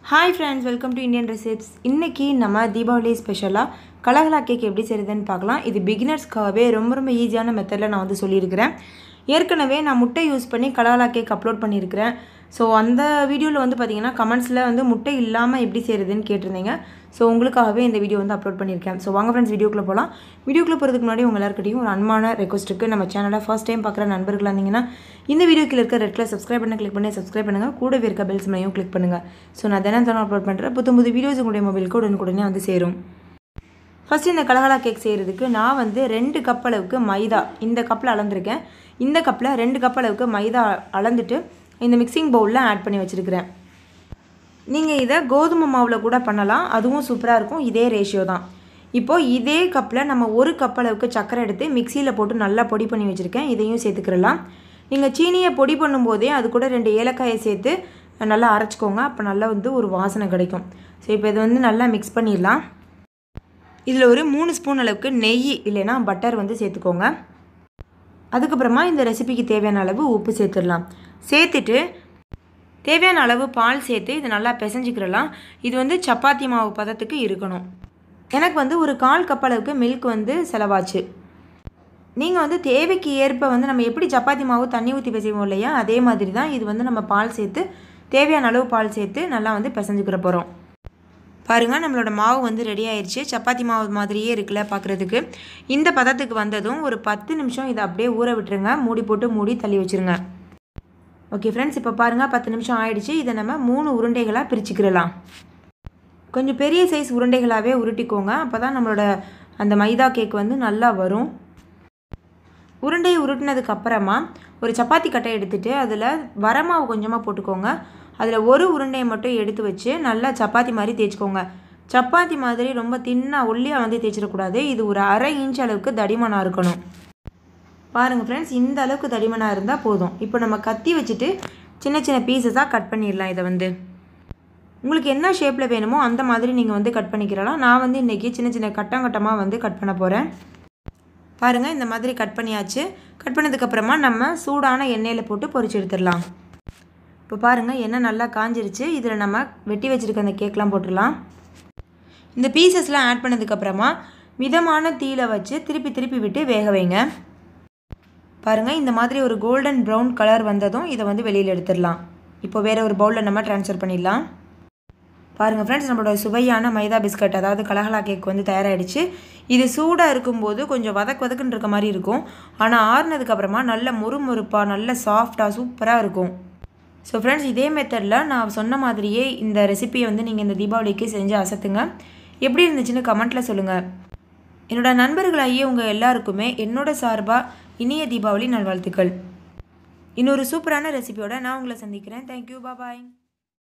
hi friends welcome to Indian recipes இன்றைக்கி நம்ம தீபாவளி ஸ்பெஷலாக கலகலா கேக் எப்படி செய்கிறதுன்னு பார்க்கலாம் இது பிகினர்ஸ்க்காகவே ரொம்ப ரொம்ப ஈஸியான மெத்தடில் நான் வந்து சொல்லியிருக்கிறேன் ஏற்கனவே நான் முட்டை யூஸ் பண்ணி கலகலா கேக் அப்லோட் பண்ணியிருக்கிறேன் ஸோ அந்த வீடியோவில் வந்து பார்த்தீங்கன்னா கமெண்ட்ஸில் வந்து முட்டை இல்லாமல் எப்படி செய்கிறதுன்னு கேட்டிருந்தீங்க ஸோ உங்களுக்காகவே இந்த வீடியோ வந்து அப்லோட் பண்ணியிருக்கேன் ஸோ வாங்க ஃப்ரெண்ட்ஸ் வீடியோக்குள்ளே போகலாம் வீடியோக்குள்ளே போகிறதுக்கு முன்னாடி உங்கள் எல்லாருக்கிட்டையும் ஒரு அன்பான ரெக்வஸ்ட் இருக்குது நம்ம சேனலை ஃபர்ஸ்ட் டைம் பார்க்குற நண்பர்களாக இருந்தீங்கன்னா இந்த வீடியோக்கில் இருக்க ரெட் கலர் சப்ஸ்கிரைப் பண்ண கிளிக் பண்ணி சப்ஸ்கிரைப் பண்ணுங்கள் கூடவே இருக்க பெல்ஸ் மலையும் கிளிக் பண்ணுங்கள் ஸோ நான் தினம் தினம் அப்லோட் பண்ணுறேன் புது புது வீடியோஸ் உங்களுடைய மொபைலுக்கு உடனுக்குடனே வந்து சேரும் ஃபஸ்ட்டு இந்த கலகலா கேக் செய்கிறதுக்கு நான் வந்து ரெண்டு கப் அளவுக்கு மைதா இந்த கப்பில் அளந்துருக்கேன் இந்த கப்பில் ரெண்டு கப் அளவுக்கு மைதா அளந்துட்டு இந்த மிக்சிங் பவுலில் ஆட் பண்ணி வச்சுருக்கிறேன் நீங்கள் இதை கோதுமை மாவில் கூட பண்ணலாம் அதுவும் சூப்பராக இருக்கும் இதே ரேஷியோ தான் இப்போது இதே கப்பில் நம்ம ஒரு கப் அளவுக்கு சர்க்கரை எடுத்து மிக்சியில் போட்டு நல்லா பொடி பண்ணி வச்சுருக்கேன் இதையும் சேர்த்துக்கிறலாம் நீங்கள் சீனியை பொடி பண்ணும்போதே அது கூட ரெண்டு ஏலக்காயை சேர்த்து நல்லா அரைச்சிக்கோங்க அப்போ நல்லா வந்து ஒரு வாசனை கிடைக்கும் ஸோ இப்போ இது வந்து நல்லா மிக்ஸ் பண்ணிடலாம் இதில் ஒரு மூணு ஸ்பூன் அளவுக்கு நெய் இல்லைன்னா பட்டர் வந்து சேர்த்துக்கோங்க அதுக்கப்புறமா இந்த ரெசிபிக்கு தேவையான அளவு உப்பு சேர்த்துடலாம் சேர்த்துட்டு தேவையான அளவு பால் சேர்த்து இது நல்லா பிசைஞ்சிக்கிறலாம் இது வந்து சப்பாத்தி மாவு பதத்துக்கு இருக்கணும் எனக்கு வந்து ஒரு கால் கப் அளவுக்கு மில்க் வந்து செலவாச்சு நீங்கள் வந்து தேவைக்கு ஏற்ப வந்து நம்ம எப்படி சப்பாத்தி மாவு தண்ணி ஊற்றி பிசைவோம் இல்லையா அதே மாதிரி தான் இது வந்து நம்ம பால் சேர்த்து தேவையான அளவு பால் சேர்த்து நல்லா வந்து பிசைஞ்சுக்கிற போகிறோம் பாருங்கள் நம்மளோட மாவு வந்து ரெடி ஆயிடுச்சு சப்பாத்தி மாவு மாதிரியே இருக்குல்ல பார்க்குறதுக்கு இந்த பதத்துக்கு வந்ததும் ஒரு பத்து நிமிஷம் இதை அப்படியே ஊற விட்டுருங்க மூடி போட்டு மூடி தள்ளி வச்சுருங்க ஓகே ஃப்ரெண்ட்ஸ் இப்போ பாருங்கள் பத்து நிமிஷம் ஆயிடுச்சு இதை நம்ம மூணு உருண்டைகளாக பிரிச்சுக்கிடலாம் கொஞ்சம் பெரிய சைஸ் உருண்டைகளாகவே உருட்டிக்கோங்க அப்போ தான் நம்மளோட அந்த மைதா கேக் வந்து நல்லா வரும் உருண்டையை உருட்டினதுக்கு அப்புறமா ஒரு சப்பாத்தி கட்டை எடுத்துகிட்டு அதில் வரமாவு கொஞ்சமாக போட்டுக்கோங்க அதில் ஒரு உருண்டையை மட்டும் எடுத்து வச்சு நல்லா சப்பாத்தி மாதிரி தேய்ச்சிக்கோங்க சப்பாத்தி மாதிரி ரொம்ப தின்னாக ஒல்லியாக வந்து தேய்ச்சிடக்கூடாது இது ஒரு அரை இன்ச் அளவுக்கு தடிமனாக இருக்கணும் பாருங்கள் ஃப்ரெண்ட்ஸ் இந்த அளவுக்கு தடிமனாக இருந்தால் போதும் இப்போ நம்ம கத்தி வச்சுட்டு சின்ன சின்ன பீசஸாக கட் பண்ணிடலாம் இதை வந்து உங்களுக்கு என்ன ஷேப்பில் வேணுமோ அந்த மாதிரி நீங்கள் வந்து கட் பண்ணிக்கிறலாம் நான் வந்து இன்றைக்கி சின்ன சின்ன கட்டம் கட்டமாக வந்து கட் பண்ண போகிறேன் பாருங்கள் இந்த மாதிரி கட் பண்ணியாச்சு கட் பண்ணதுக்கப்புறமா நம்ம சூடான எண்ணெயில் போட்டு பொரிச்சு எடுத்துடலாம் இப்போ பாருங்கள் எண்ணெய் நல்லா காஞ்சிருச்சு இதில் நம்ம வெட்டி வச்சுருக்க அந்த கேக்லாம் போட்டுடலாம் இந்த பீசஸ்லாம் ஆட் பண்ணதுக்கப்புறமா மிதமான தீயில வச்சு திருப்பி திருப்பி விட்டு வேக வைங்க பாருங்கள் இந்த மாதிரி ஒரு கோல்டன் ப்ரௌன் கலர் வந்ததும் இதை வந்து வெளியில் எடுத்துடலாம் இப்போ வேறு ஒரு பவுலில் நம்ம ட்ரான்ஸ்ஃபர் பண்ணிடலாம் பாருங்கள் ஃப்ரெண்ட்ஸ் நம்மளோட சுவையான மைதா பிஸ்கட் அதாவது கலகலா கேக் வந்து தயாராகிடுச்சு இது சூடாக இருக்கும்போது கொஞ்சம் வதக்கு வதக்குன்னு இருக்க மாதிரி இருக்கும் ஆனால் ஆறுனதுக்கப்புறமா நல்ல முறுமுறுப்பாக நல்ல சாஃப்டாக சூப்பராக இருக்கும் ஸோ ஃப்ரெண்ட்ஸ் இதே மெத்தடில் நான் சொன்ன மாதிரியே இந்த ரெசிபியை வந்து நீங்கள் இந்த தீபாவளிக்கு செஞ்சு அசத்துங்க எப்படி இருந்துச்சுன்னு கமெண்ட்டில் சொல்லுங்கள் என்னோட நண்பர்களாகிய உங்கள் எல்லாருக்குமே என்னோட சார்பாக இனிய தீபாவளி நல்வாழ்த்துக்கள் இன்னொரு சூப்பரான ரெசிபியோட நான் உங்களை சந்திக்கிறேன் தேங்க்யூ பாய்